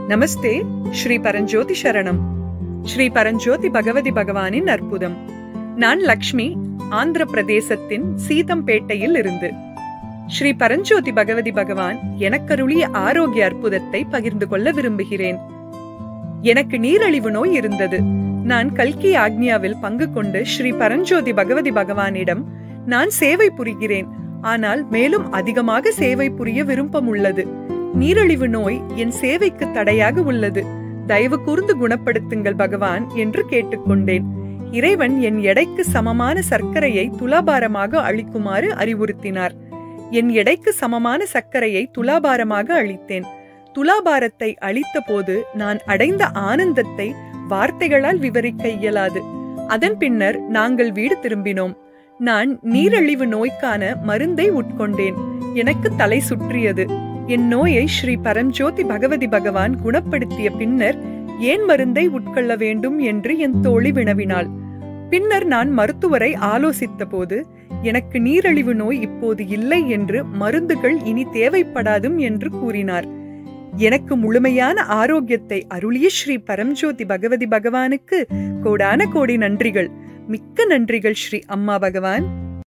நமஸ்தே ஸ்ரீ பரஞ்சோதி சரணம் ஸ்ரீ பரஞ்சோதி பகவதி பகவானின் அற்புதம் நான் லக்ஷ்மி ஆந்திர பிரதேசத்தின் சீதம்பேட்டையில் இருந்து ஸ்ரீ பரஞ்சோதி பகவதி பகவான் எனக்கருளிய ஆரோக்கிய அற்புதத்தை பகிர்ந்து கொள்ள விரும்புகிறேன் எனக்கு நீரழிவு நோய் இருந்தது நான் கல்கி ஆக்ஞாவில் பங்கு கொண்டு ஸ்ரீ பரஞ்சோதி பகவதி பகவானிடம் நான் சேவை புரிகிறேன் ஆனால் மேலும் அதிகமாக சேவை புரிய விருப்பம் உள்ளது நீரழிவு நோய் என் சேவைக்கு தடையாக உள்ளது தயவு கூர்ந்து குணப்படுத்துங்கள் பகவான் என்று கேட்டுக்கொண்டேன் இறைவன் என் எடைக்கு சமமான சர்க்கரையை துலாபாரமாக அளிக்குமாறு அறிவுறுத்தினார் என் எடைக்கு சமமான சர்க்கரையை துலாபாரமாக அளித்தேன் துலாபாரத்தை அளித்த போது நான் அடைந்த ஆனந்தத்தை வார்த்தைகளால் விவரிக்க இயலாது அதன் பின்னர் நாங்கள் வீடு திரும்பினோம் நான் நீரழிவு நோய்க்கான மருந்தை உட்கொண்டேன் எனக்கு தலை சுற்றியது என் நோயை ஸ்ரீ பரஞ்சோதி பகவதி பகவான் குணப்படுத்திய பின்னர் ஏன் மருந்தை உட்கொள்ள வேண்டும் என்று என் தோழி வினவினாள் பின்னர் நான் மருத்துவரை ஆலோசித்த போது எனக்கு நீரழிவு நோய் இப்போது இல்லை என்று மருந்துகள் இனி தேவைப்படாதும் என்று கூறினார் எனக்கு முழுமையான ஆரோக்கியத்தை அருளிய ஸ்ரீ பரம்ஜோதி பகவதி பகவானுக்கு கோடான கோடி நன்றிகள் மிக்க நன்றிகள் ஸ்ரீ அம்மா பகவான்